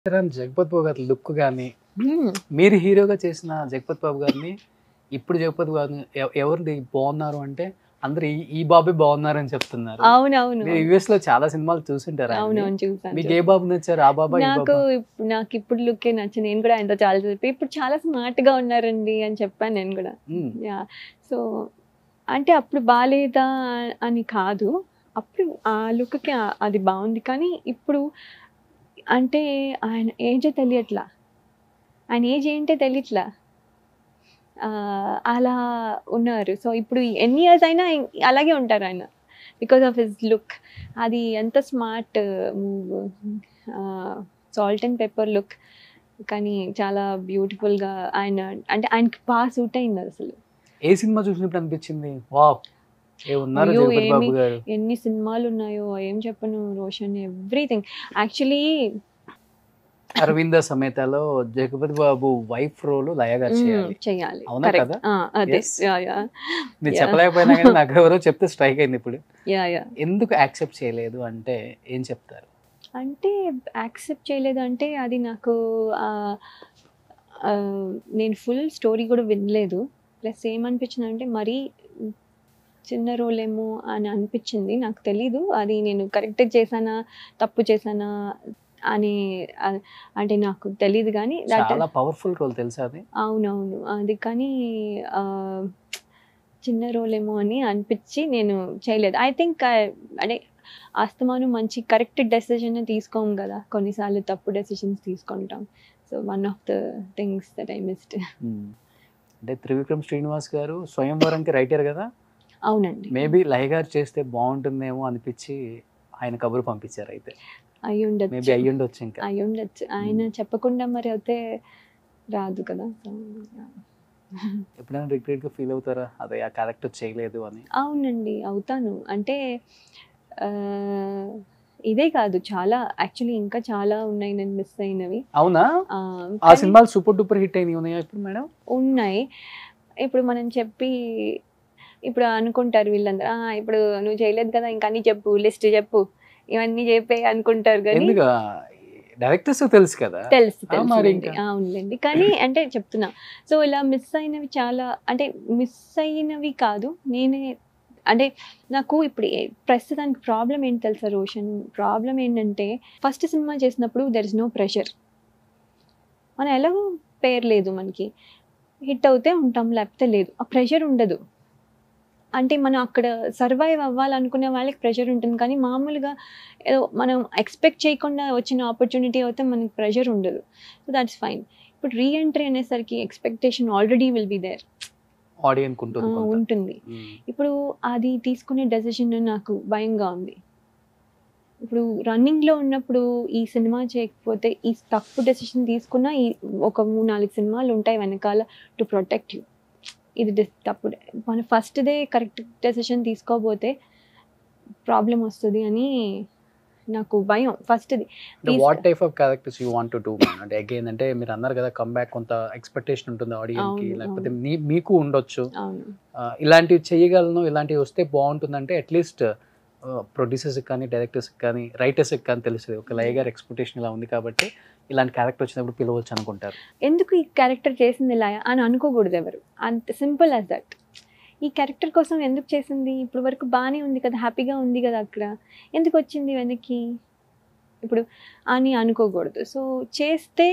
జగపత్ బాబు గారి లుక్ కానీ మీరు హీరోగా చేసిన జగపత్ బాబు గారిని ఇప్పుడు జగపత్ బాబు ఎవ- ఎవరిది బాగున్నారు అంటే అందరు ఈ- ఈ బాబే బాగున్నారు అని చెప్తున్నారు అవునవును మీరు యుఎస్ లో చాలా సినిమాలు చూసింటారు అవునవును చూసాను మీకు ఏ బాబు నచ్చారు ఆ బాబా ఈ నాకు బాబా ఇప్- నాకు ఇప్పుడు లుక్కే నచ్చి నేను కూడా ఆయనతో చాలా చెప్పి ఇప్పుడు చాలా స్మార్ట్ గా ఉన్నారండి అని చెప్పాను నేను కూడా ఉమ్, యా సో అంటే అప్పుడు బాగాలేదా అని కాదు అప్పుడు ఆ లుక్కి అది బాగుంది కానీ ఇప్పుడు అంటే ఆయన ఏజే తెలియట్లా ఆయన ఏజ్ ఏంటో తెలియట్లా ఆ, అలా ఉన్నారు సో ఇప్పుడు ఎన్ని ఇయర్స్ అయినా అలాగే ఉంటారు ఆయన బికాస్ ఆఫ్ హిస్ లుక్ అది ఎంత smart move salt and pepper look కానీ చాలా బ్యూటిఫుల్గా ఆయన అంటే ఆయనకి బాగా సూట్ అయింది అసలు ఏ సినిమా చూసినప్పుడు అనిపించింది వావ్ ఏ ఉన్నారు అయ్యో, జగపత్ బాబు ఏమి- గారు ఎన్ని సినిమాలు ఉన్నాయో ఏం చెప్పను రోషన్ ఎవ్రీథింగ్ యాక్చువల్లీ అరవింద సమేతలో జగపతి బాబు వైఫ్ రోల్ లయ గారు చేయాలి చెయ్యాలి అవునా Correct. కదా? ఆ, అదే Yes. యా యా మీరు Yeah. చెప్పలేకపోయినా కానీ నాకు ఎవరో చెప్తే స్ట్రైక్ అయింది ఇప్పుడు యా యా ఎందుకు యాక్సెప్ట్ చేయలేదు అంటే ఏం చెప్తారు అంటే యాక్సెప్ట్ చేయలేదు అంటే అది నాకు ఆ, ఆ, నేను ఫుల్ స్టోరీ కూడా వినలేదు ప్లస్ ఏమనిపించింది అంటే మరీ చిన్న రోల్ ఏమో అని అనిపించింది నాకు తెలీదు అది నేను కరెక్ట్ చేశానా తప్పు చేశానా అని ఆ- అంటే నాకు తెలియదు కానీ that- చాలా పవర్ఫుల్ రోల్ తెలుసా అది అవునవును అది కానీ ఆ, చిన్న రోల్ ఏమో అని అనిపించి నేను చేయలేదు ఐ థింక్ అంటే ఆస్తమాను మంచి కరెక్ట్ డెసిషన్ తీసుకోము కదా కొన్నిసార్లు తప్పు డెసిషన్స్ తీసుకుంటాం so one of the things that I missed um. అంటే త్రివిక్రమ్ శ్రీనివాస్ గారు స్వయంవరంకి రైటర్ కదా అవునండి మేబీ లయ గారు చేస్తే బాగుంటుందేమో అనిపించి ఆయన కబురు పంపించారు అయితే అయి మేబీ ఉండొచ్చు అయ్యి ఉండొచ్చు ఇంకా అయి ఉండొచ్చు ఆయన చెప్పకుండా మరి అయితే రాదు కదా సో ఎప్పుడైనా రిగ్రెట్ గా ఫీల్ అవుతారా అదే ఆ క్యారెక్టర్ చేయలేదు అని అవునండి అవుతాను అంటే ఆ, ఇదే కాదు చాలా యాక్చువల్లీ ఇంకా చాలా ఉన్నాయి నేను మిస్ అయినవి అవునా ఆ, ఆ కానీ సినిమాలు సూపర్ డూపర్ హిట్ అయినాయి ఉన్నాయా ఇప్పుడు మేడం ఉన్నాయి ఇప్పుడు మనం చెప్పి ఇప్పుడు అనుకుంటారు వీళ్ళందరూ "ఆ, ఇప్పుడు నువ్వు చేయలేదు కదా ఇంకా అన్ని చెప్పు లిస్ట్ చెప్పు ఇవన్నీ చెప్పే అనుకుంటారు కానీ ఎందుకు డైరెక్టర్స్ తెలుసు కదా తెలుసు ఆ, మరి తెలుసు ఇంకా. అవునులేండి కానీ అంటే చెప్తున్నా సో ఇలా మిస్ అయినవి చాలా అంటే మిస్ అయినవి కాదు నేనే అంటే నాకు ఇప్పుడు ఏ- ప్రస్తుతానికి ప్రాబ్లం ఏంటి తెలుసా రోషన్ ప్రాబ్లం ఏంటంటే ఫస్ట్ సినిమా చేసినప్పుడు దెర్ ఇస్ నో ప్రెషర్ మనం ఎలాగో పేరు లేదు మనకి హిట్ అవుతే ఉంటాం లేకపోతే లేదు ఆ ప్రెషర్ ఉండదు అంటే మనం అక్కడ సర్వైవ్ అవ్వాలనుకునే వాళ్ళకి ప్రెషర్ ఉంటుంది కానీ మామూలుగా ఏదో మనం ఎక్స్పెక్ట్ చేయకుండా వచ్చిన ఆపర్చునిటీ అయితే మనకి ప్రెషర్ ఉండదు సో దాట్స్ ఫైన్ ఇప్పుడు రీఎంట్రీ అనేసరికి expectation already will be there audiences ఉంటుంది కొంత. ఉంటుంది ఉమ్. ఇప్పుడు అది తీసుకునే డెసిషన్ నాకు భయంగా ఉంది ఇప్పుడు రన్నింగ్లో ఉన్నప్పుడు ఈ సినిమా చేయకపోతే ఈ తప్పు డెసిషన్ తీసుకున్న ఈ ఒక మూడు నాలుగు సినిమాలు ఉంటాయి వెనకాల టు ప్రొటెక్ట్ యూ ఇది dis- తప్పు మన ఫస్ట్దే కరెక్ట్ డెసిషన్ తీసుకోకపోతే ప్రాబ్లం వస్తుంది అని నాకు భయం ఫస్ట్ది అంటే what type of characters you want to do అంటే అగైన్ అంటే మీరు అన్నారు కదా బ్యాక్ కొంత ఎక్స్పెక్టేషన్ ఉంటుంది ఆడియన్స్ కి అవును, లేకపోతే అవును. మీ- మీకు ఉండొచ్చు అవును ఆ, ఇలాంటివి చేయగలను ఇలాంటివి వస్తే బాగుంటుందంటే అట్లీస్ట్ ప్రొడ్యూసర్స్కి కానీ డైరెక్టర్స్కి కానీ రైటర్స్కి కానీ తెలుస్తుంది ఒక లయ గారి ఎక్స్పెక్టేషన్ ఇలా ఉంది కాబట్టి ఇలాంటి క్యారెక్టర్ వచ్చినప్పుడు పిలవచ్చు అనుకుంటారు ఎందుకు ఈ క్యారెక్టర్ చేసింది ఇలా అని అనుకోకూడదు ఎవరు అంత సింపుల్ యాజ్ దట్ ఈ క్యారెక్టర్ కోసం ఎందుకు చేసింది ఇప్పుడు వరకు బాగానే ఉంది కదా హ్యాపీగా ఉంది కదా అక్కడ ఎందుకు వచ్చింది వెనక్కి ఇప్పుడు అని అనుకోకూడదు సో చేస్తే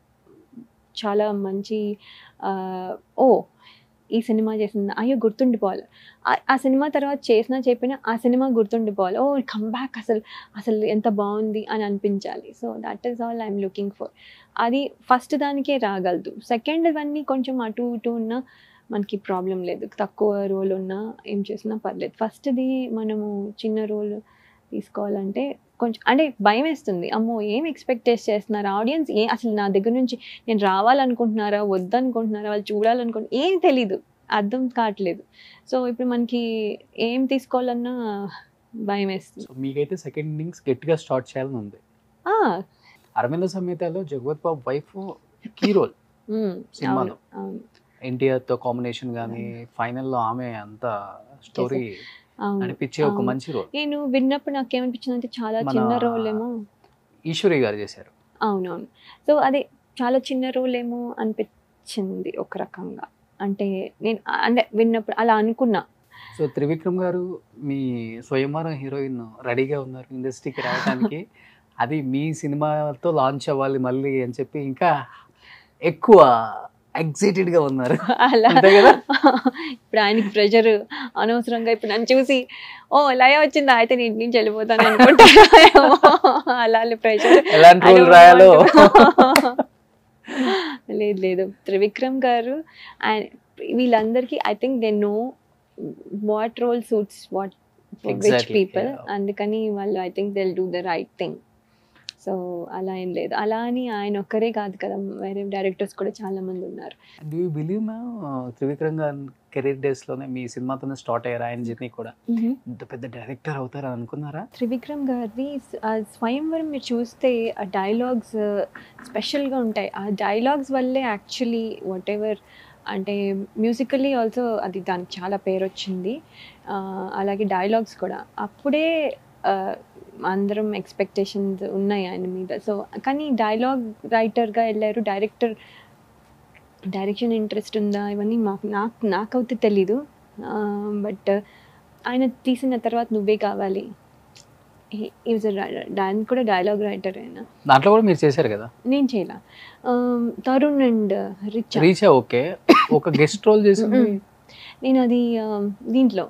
చాలా మంచి ఆ, ఓ ఈ సినిమా చేసింది అయ్యో గుర్తుండిపోవాలి ఆ- ఆ సినిమా తర్వాత చేసినా చెప్పినా ఆ సినిమా గుర్తుండిపోవాలి ఓ కమ్ బ్యాక్ అసలు అసలు ఎంత బాగుంది అని అనిపించాలి so that is all I'm looking for అది ఫస్ట్ దానికే రాగలదు సెకండ్ ఇవన్నీ కొంచెం అటు ఇటు ఉన్నా మనకి ప్రాబ్లం లేదు తక్కువ రోల్ ఉన్నా ఏం చేసినా పర్లేదు ఫస్ట్ది మనము చిన్న రోల్ తీసుకోవాలంటే కొంచెం అంటే భయం వేస్తుంది అమ్మో ఏం ఎక్స్పెక్ట్ చేస్తున్నారు ఆడియన్స్ ఏ అసలు నా దగ్గర నుంచి నేను రావాలనుకుంటున్నారా వద్దనుకుంటున్నారా వాళ్ళు చూడాలనుకుంటున్నా ఏం తెలీదు అర్థం కావట్లేదు సో ఇప్పుడు మనకి ఏం తీసుకోవాలన్నా భయం వేస్తుంది సో మీకైతే సెకండ్ ఇన్నింగ్స్ గట్టిగా స్టార్ట్ చేయాలని ఉంది ఆ, అరవింద సమేతలో Jagapathi Babu wife key role um, సినిమాలో. అవును అవును ఎన్టీఆర్ తో కాంబినేషన్ కానీ ఫైనల్ లో ఆమె అంత స్టోరీ అవును అనిపించే ఒక అవును. మంచి రోల్ నేను విన్నప్పుడు నాకు ఏమనిపించింది అంటే చాలా మన- చిన్న రోల్ ఏమో ఈశ్వరి గారు చేశారు అవునవును సో అది చాలా చిన్న రోల్ ఏమో అనిపించింది ఒక రకంగా అంటే నేను అంటే విన్నప్పుడు అలా అనుకున్నా సో త్రివిక్రమ్ గారు మీ స్వయంవరం హీరోయిన్ రెడీగా ఉన్నారు ఇండస్ట్రీకి రావడానికి అది మీ సినిమాతో లాంచ్ అవ్వాలి మళ్ళీ అని చెప్పి ఇంకా ఎక్కువ ఎగ్జైటెడ్ గా ఉన్నారు అలా అంతే కదా? ఇప్పుడు ఆయనకి ప్రెషర్ అనవసరంగా ఇప్పుడు నన్ను చూసి ఓ లయ వచ్చిందా అయితే నేను ఇంటి నుంచి వెళ్ళిపోతాను అనుకుంటాను అలా ప్రెషర్ ఎలాంటి రోల్ రాయాలో లేదు లేదు త్రివిక్రమ్ గారు అండ్ వీళ్ళందరికీ I think they know what role suits what which Exactly, people yeah. అందుకని వాళ్ళు I think they'll do the right thing so అలా ఏం లేదు అలా అని ఆయన ఒక్కరే కాదు కదా వేరే డైరెక్టర్స్ కూడా చాలా మంది ఉన్నారు do you believe ma'am Trivikram గారు కెరీర్ డేస్ లోనే మీ సినిమాతోనే స్టార్ట్ అయ్యారు ఆయన జర్నీ కూడా ఇంత పెద్ద డైరెక్టర్ అవుతారని అనుకున్నారా త్రివిక్రమ్ గారిది స- ఆ స్వయంవరం మీరు చూస్తే ఆ డైలాగ్స్ స్పెషల్గా ఉంటాయి ఆ డైలాగ్స్ వల్లే యాక్చువల్లీ వాట్ ఎవర్ అంటే మ్యూజికల్లీ ఆల్సో అది దానికి చాలా పేరు వచ్చింది ఆ, అలాగే డైలాగ్స్ కూడా అప్పుడే ఆ, అందరం ఎక్స్పెక్టేషన్స్ ఉన్నాయి ఆయన మీద సో కానీ డైలాగ్ రైటర్గా వెళ్ళారు డైరెక్టర్ డైరెక్షన్ ఇంట్రెస్ట్ ఉందా ఇవన్నీ మాకు నాకు నాకైతే తెలీదు బట్ ఆయన తీసిన తర్వాత నువ్వే కావాలి ఈజ్ దాని కూడా డైలాగ్ రైటర్ ఆయన దాంట్లో కూడా మీరు చేశారు కదా నేను చేయలా Um, Tarun and rich Richa okay ఒక గెస్ట్ రోల్ చేసింది Mm. నేను అది um, దీంట్లో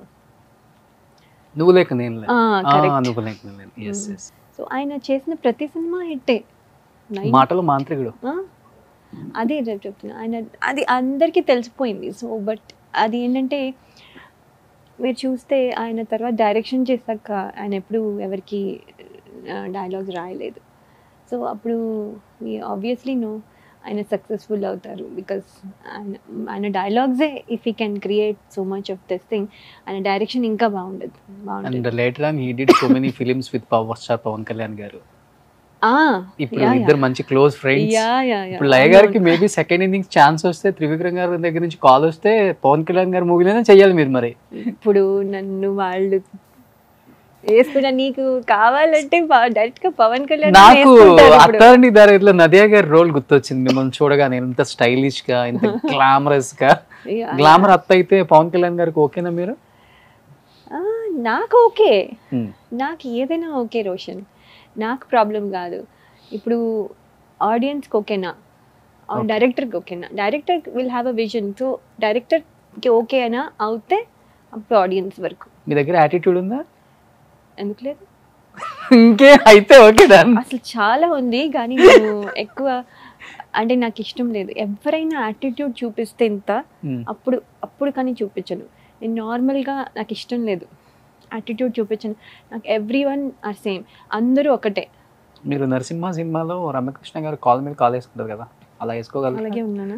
నువ్వు లేక నేను లే. ఆ, కరెక్ట్ నువ్వు లేక నేను ఎస్ Mm. ఎస్ సో ఆయన చేసిన ప్రతి సినిమా హిట్టే Nine- మాటలు మాంత్రికుడు ఆ? అదే రేపు చెప్తున్నా ఆయన అది అందరికీ తెలిసిపోయింది సో బట్ అది ఏంటంటే మీరు చూస్తే ఆయన తర్వాత డైరెక్షన్ చేశాక ఆయన ఎప్పుడు ఎవరికి డైలాగ్స్ రాయలేదు సో అప్పుడు ఆబ్వియస్లీ నో ఆయన సక్సెస్ఫుల్ అవుతారు బికాస్ ఆయన ఆయన డైలాగ్సే if you can create so much of this thing ఆయన డైరెక్షన్ ఇంకా బాగుండదు అండ్ బాగుంటుంది later on he did so many films with power star Pawan Kalyan గారు Ah, ఇప్పుడు yeah, ఇద్దరు yeah. మంచి close friends Yeah, yeah, yeah. ఇప్పుడు లయ గారికి మేబీ సెకండ్ ఇన్నింగ్స్ ఛాన్స్ వస్తే త్రివిక్రమ్ గారి దగ్గర నుంచి కాల్ వస్తే పవన్ కళ్యాణ్ గారి మూవీలోనే చెయ్యాలి మీరు మరి ఇప్పుడు నన్ను వాళ్ళు వేసుకున్నా నీకు కావాలంటే డైరెక్ట్ గా పవన్ కళ్యాణ్ నాకు వేసుకుంటారు ఇప్పుడు. అత్తారండి దారిలో నదియా గారి రోల్ గుర్తొచ్చింది మిమ్మల్ని చూడగానే ఇంత స్టైలిష్ గా ఇంత గ్లామరస్ గా Yeah, గ్లామర్ అత్త అయితే పవన్ కళ్యాణ్ గారికి ఓకేనా మీరు ఆ, నాకు ఓకే Hmm. నాకు ఏదైనా ఓకే రోషన్ నాకు ప్రాబ్లం కాదు ఇప్పుడు ఆడియన్స్కి ఓకేనా Okay. డైరెక్టర్కి ఓకేనా director will have a vision so డైరెక్టర్కి ఓకే అయినా అవుతే అప్పుడు ఆడియన్స్ వరకు మీ దగ్గర యాటిట్యూడ్ ఉందా ఎందుకు లేదు ఇంకే అయితే ఓకే డన్ అసలు చాలా ఉంది కానీ నేను ఎక్కువ అంటే నాకు ఇష్టం లేదు ఎవరైనా యాటిట్యూడ్ చూపిస్తే ఇంత అప్పుడు అప్పుడు కానీ చూపించను నేను నార్మల్గా నాకు ఇష్టం లేదు యాటిట్యూడ్ చూపించను నాకు ఎవ్రీ వన్ ఆర్ సేమ్ అందరూ ఒకటే మీరు నరసింహ సినిమాలో రమ్యకృష్ణ గారు కాల్ మీద కాల్ వేసుకుంటారు కదా అలా వేసుకోగలరు అలాగే ఉన్నానా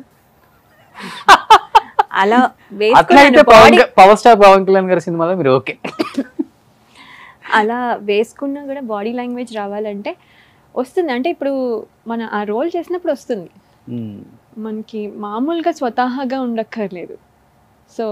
అలా అట్లా అయితే వేసుకున్నాను పవన్ బాడీ క- పవర్ స్టార్ పవన్ కళ్యాణ్ గారి సినిమాలో మీరు ఓకే అలా వేసుకున్నా కూడా బాడీ లాంగ్వేజ్ రావాలంటే వస్తుంది అంటే ఇప్పుడు మన ఆ రోల్ చేసినప్పుడు వస్తుంది మనకి మామూలుగా స్వతహాగా ఉండక్కర్లేదు సో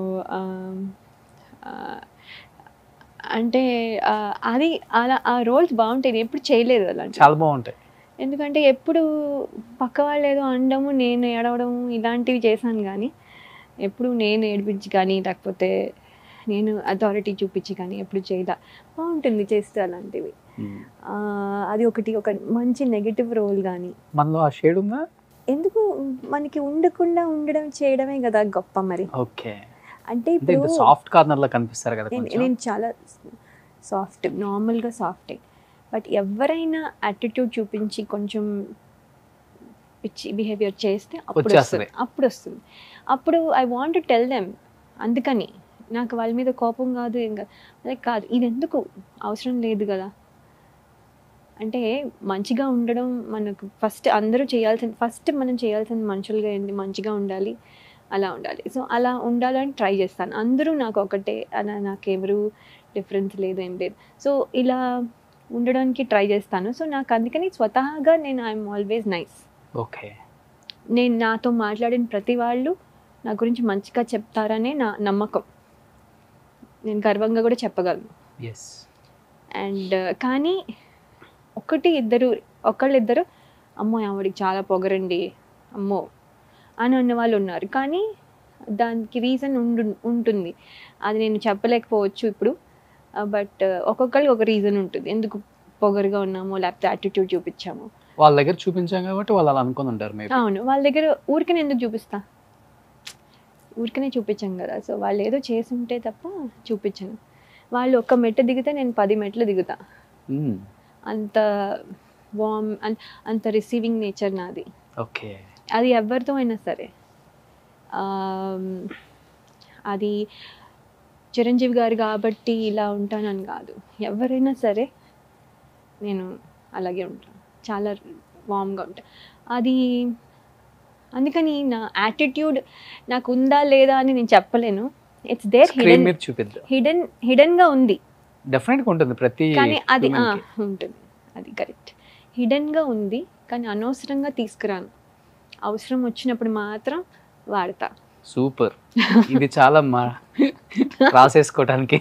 అంటే ఆ, అది అలా ఆ రోల్స్ బాగుంటాయి నేను ఎప్పుడు చేయలేదు అలాంటి చాలా బాగుంటాయి ఎందుకంటే ఎప్పుడు పక్క వాళ్ళు ఏదో అనడము నేను ఏడవడము ఇలాంటివి చేశాను కానీ ఎప్పుడు నేను ఏడిపించి కానీ లేకపోతే నేను అథారిటీ చూపించి కానీ ఎప్పుడు చేయదా బాగుంటుంది చేస్తే అలాంటివి ఆ, అది ఒకటి ఒక మంచి నెగిటివ్ రోల్ కానీ మనలో ఆ షేడ్ ఉందా ఎందుకు మనకి ఉండకుండా ఉండడం చేయడమే కదా గొప్ప మరి ఓకే అంటే అంటే ఇప్పుడు సాఫ్ట్ కార్నర్ లా కనిపిస్తారు కదా నేను కొంచెం నేను చాలా సాఫ్ట్ నార్మల్గా సాఫ్టే బట్ ఎవరైనా యాటిట్యూడ్ చూపించి కొంచెం పిచ్చి బిహేవియర్ చేస్తే అప్పుడు వచ్చేస్తది. వస్తుంది అప్పుడు వస్తుంది అప్పుడు ఐ వాంట్ టెల్ దెమ్ అందుకని నాకు వాళ్ళ మీద కోపం కాదు ఏం కాదు అదే కాదు ఇది ఎందుకు అవసరం లేదు కదా అంటే మంచిగా ఉండడం మనకు ఫస్ట్ అందరూ చేయాల్సిన ఫస్ట్ మనం చేయాల్సిన మనుషులుగా ఏంది మంచిగా ఉండాలి అలా ఉండాలి సో అలా ఉండాలని ట్రై చేస్తాను అందరూ నాకు ఒకటే అలా నాకెవరు డిఫరెన్స్ లేదు ఏం లేదు సో ఇలా ఉండడానికి ట్రై చేస్తాను సో నాకు అందుకని స్వతహాగా నేను ఐఎమ్ ఆల్వేస్ నైస్ ఓకే నేను నాతో మాట్లాడిన ప్రతి వాళ్ళు నా గురించి మంచిగా చెప్తారనే నా నమ్మకం నేను గర్వంగా కూడా చెప్పగలను ఎస్ అండ్ కానీ ఒకటి ఇద్దరు ఒకళ్ళిద్దరు అమ్మో ఆవిడికి చాలా పొగరండి అమ్మో అని అన్న వాళ్ళు ఉన్నారు కానీ దానికి రీజన్ ఉండు ఉంటుంది అది నేను చెప్పలేకపోవచ్చు ఇప్పుడు బట్ ఒక్కొక్కరికి ఒక రీజన్ ఉంటుంది ఎందుకు పొగరుగా ఉన్నామో లేకపోతే యాటిట్యూడ్ చూపించామో వాళ్ళ దగ్గర చూపించాం కాబట్టి వాళ్ళు అలా అనుకుని ఉంటారు మేబీ అవును వాళ్ళ దగ్గర ఊరికనే ఎందుకు చూపిస్తా ఊరికనే చూపించాం కదా సో వాళ్ళు ఏదో చేసి ఉంటే తప్ప చూపించను వాళ్ళు ఒక్క మెట్టు దిగితే నేను పది మెట్లు దిగుతా అంత వామ్ అంత రిసీవింగ్ నేచర్ నాది ఓకే అది ఎవరితో అయినా సరే ఆమ్, అది చిరంజీవి గారు కాబట్టి ఇలా ఉంటానని కాదు ఎవరైనా సరే నేను అలాగే ఉంటాను చాలా వామ్గా ఉంటాను అది అందుకని నా యాటిట్యూడ్ నాకు ఉందా లేదా అని నేను చెప్పలేను ఇట్స్ దేర్ స్క్రీన్ హిడెన్ మీద చూపిద్దాం హిడెన్ హిడెన్గా ఉంది డెఫినెట్ గా ఉంటుంది ప్రతి కానీ అది women ఆ, కి. ఉంటుంది అది కరెక్ట్ హిడెన్గా ఉంది కానీ అనవసరంగా తీసుకురాను అవసరం వచ్చినప్పుడు మాత్రం వాడతా సూపర్ ఇది చాలా మా రాసేసుకోవటానికి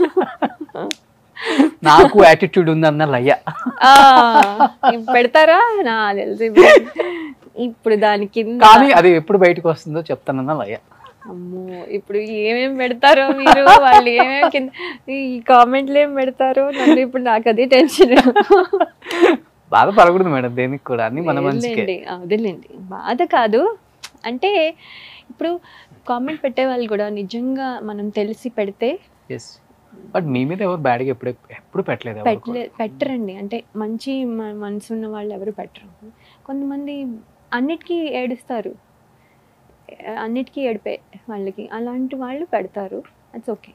నాకు యాటిట్యూడ్ ఉందన్న లయ్య ఆ, ఇవి పెడతారా నా తెలిసి ఇప్పుడు దాని కింద కానీ అది ఎప్పుడు బయటకు వస్తుందో చెప్తానన్న లయ్య అమ్మో ఇప్పుడు ఏమేం పెడతారో మీరు వాళ్ళు ఏమేమి కింద ఈ కామెంట్లు ఏం పెడతారో నన్ను ఇప్పుడు నాకు అదే టెన్షన్ బాధపడకూడదు మేడం దేనికి కూడా అన్ని మన మంచికే వదిలేండి ఆ, వదిలేండి బాధ కాదు అంటే ఇప్పుడు కామెంట్ పెట్టే వాళ్ళు కూడా నిజంగా మనం తెలిసి పెడితే ఎస్ బట్ మీ మీద ఎవరు బ్యాడ్గా ఎప్పుడు ఎప్పుడు పెట్టలేదు ఎవరు కూడా. పెట్టలే పెట్టరండి అంటే మంచి మ- మనసు ఉన్న వాళ్ళు ఎవరు పెట్టరు కొంతమంది అన్నిటికీ ఏడుస్తారు అన్నిటికీ ఏడిపే వాళ్ళకి అలాంటి వాళ్ళు పెడతారు అట్స్ ఓకే